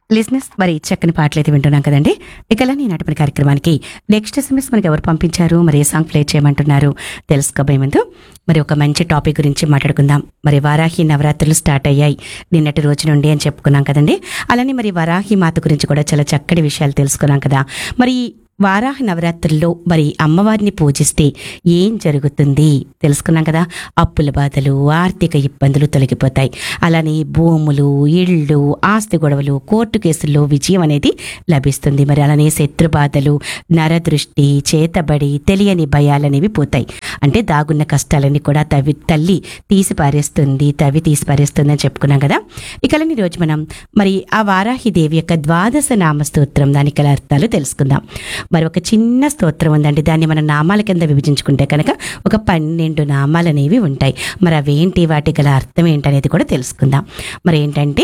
లిజినెస్ మరి చక్కని పాటలు అయితే వింటున్నాం కదండి ఇక ఈ నాటి కార్యక్రమానికి నెక్స్ట్ ఎస్ఎంఎస్ మనకి ఎవరు పంపించారు మరి ఏ సాంగ్ ప్లే చేయమంటున్నారు తెలుసుకోబోయే ముందు మరి ఒక మంచి టాపిక్ గురించి మాట్లాడుకుందాం మరి వారాహి నవరాత్రులు స్టార్ట్ అయ్యాయి నిన్నటి రోజు నుండి అని చెప్పుకున్నాం కదండి అలానే మరి వరాహి మాత గురించి కూడా చాలా చక్కటి విషయాలు తెలుసుకున్నాం కదా మరి వారాహ నవరాత్రుల్లో మరి అమ్మవారిని పూజిస్తే ఏం జరుగుతుంది తెలుసుకున్నాం కదా అప్పుల బాధలు ఆర్థిక ఇబ్బందులు తొలగిపోతాయి అలానే భూములు ఇళ్ళు ఆస్తి గొడవలు కోర్టు కేసుల్లో విజయం అనేది లభిస్తుంది మరి అలానే శత్రు బాధలు నరదృష్టి చేతబడి తెలియని భయాలనేవి పోతాయి అంటే దాగున్న కష్టాలన్నీ కూడా తవి తల్లి తీసి పారేస్తుంది తవి తీసి పారేస్తుంది అని చెప్పుకున్నాం కదా ఇక ఈ రోజు మనం మరి ఆ వారాహి దేవి యొక్క ద్వాదశ నామ స్తోత్రం దానికి గల అర్థాలు తెలుసుకుందాం మరి ఒక చిన్న స్తోత్రం ఉందండి దాన్ని మన నామాల కింద విభజించుకుంటే కనుక ఒక పన్నెండు నామాలు అనేవి ఉంటాయి మరి అవేంటి వాటి గల అర్థం ఏంటనేది కూడా తెలుసుకుందాం మరి ఏంటంటే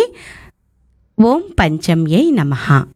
ఓం పంచమ్యై నమ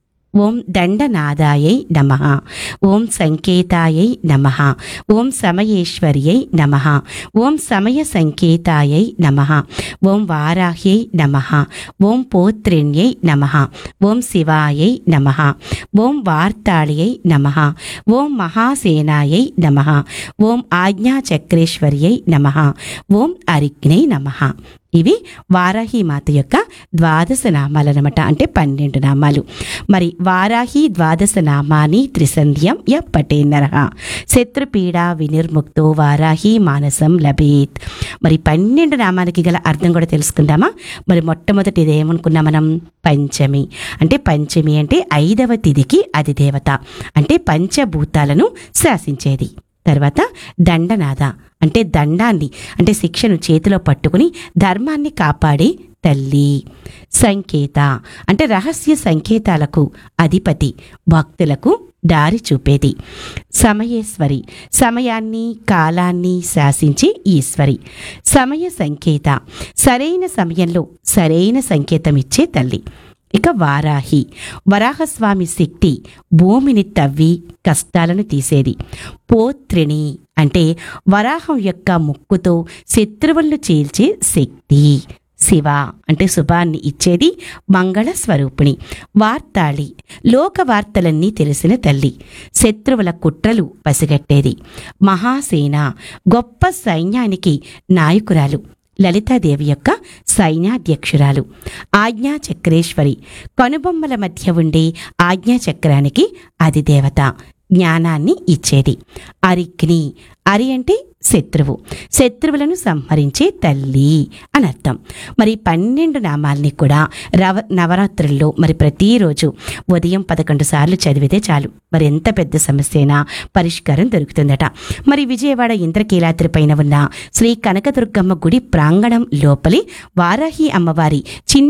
ఓం దండనాదాయై నమ ఓం సంకేతాయై నమ ఓం సమయేశ్వర్యై నమ ఓం సమయ సంకేతాయై నమ ఓం వారాహ్యై నమ ఓం పోత్రిణ్యై నమ ఓం శివాయై నమ ఓం వార్తాళియై నమ ఓం మహాసేనాయై నమ ఓం ఆజ్ఞాచక్రేశ్వర్యై నమ ఓం అరిగ్నై నమ ఇవి వారాహి మాత యొక్క ద్వాదశ నామాలన్నమాట అంటే పన్నెండు నామాలు మరి వారాహి ద్వాదశ నామాని త్రిసంధ్యం య పటేనర శత్రుపీడ వినిర్ముక్తో వారాహి మానసం లభేత్ మరి పన్నెండు నామాలకి గల అర్థం కూడా తెలుసుకుందామా మరి మొట్టమొదటి ఏమనుకున్నాం మనం పంచమి అంటే పంచమి అంటే ఐదవ తిథికి అది దేవత అంటే పంచభూతాలను శాసించేది తర్వాత దండనాథ అంటే దండాన్ని అంటే శిక్షను చేతిలో పట్టుకుని ధర్మాన్ని కాపాడే తల్లి సంకేత అంటే రహస్య సంకేతాలకు అధిపతి భక్తులకు దారి చూపేది సమయేశ్వరి సమయాన్ని కాలాన్ని శాసించే ఈశ్వరి సమయ సంకేత సరైన సమయంలో సరైన సంకేతం ఇచ్చే తల్లి ఇక వారాహి వరాహస్వామి శక్తి భూమిని తవ్వి కష్టాలను తీసేది పోత్రిణి అంటే వరాహం యొక్క ముక్కుతో శత్రువులను చీల్చే శక్తి శివ అంటే శుభాన్ని ఇచ్చేది మంగళ స్వరూపిణి వార్తాళి లోక వార్తలన్నీ తెలిసిన తల్లి శత్రువుల కుట్రలు పసిగట్టేది మహాసేన గొప్ప సైన్యానికి నాయకురాలు లలితాదేవి యొక్క సైన్యాధ్యక్షురాలు ఆజ్ఞాచక్రేశ్వరి కనుబొమ్మల మధ్య ఉండే ఆజ్ఞాచక్రానికి అది దేవత జ్ఞానాన్ని ఇచ్చేది అరిగ్ని అరి అంటే శత్రువు శత్రువులను సంహరించే తల్లి అని అర్థం మరి పన్నెండు నామాల్ని కూడా రవ నవరాత్రుల్లో మరి ప్రతిరోజు ఉదయం పదకొండు సార్లు చదివితే చాలు మరి ఎంత పెద్ద సమస్య అయినా పరిష్కారం దొరుకుతుందట మరి విజయవాడ ఇంద్రకీలాద్రి పైన ఉన్న శ్రీ కనకదుర్గమ్మ గుడి ప్రాంగణం లోపలి వారాహి అమ్మవారి చిన్న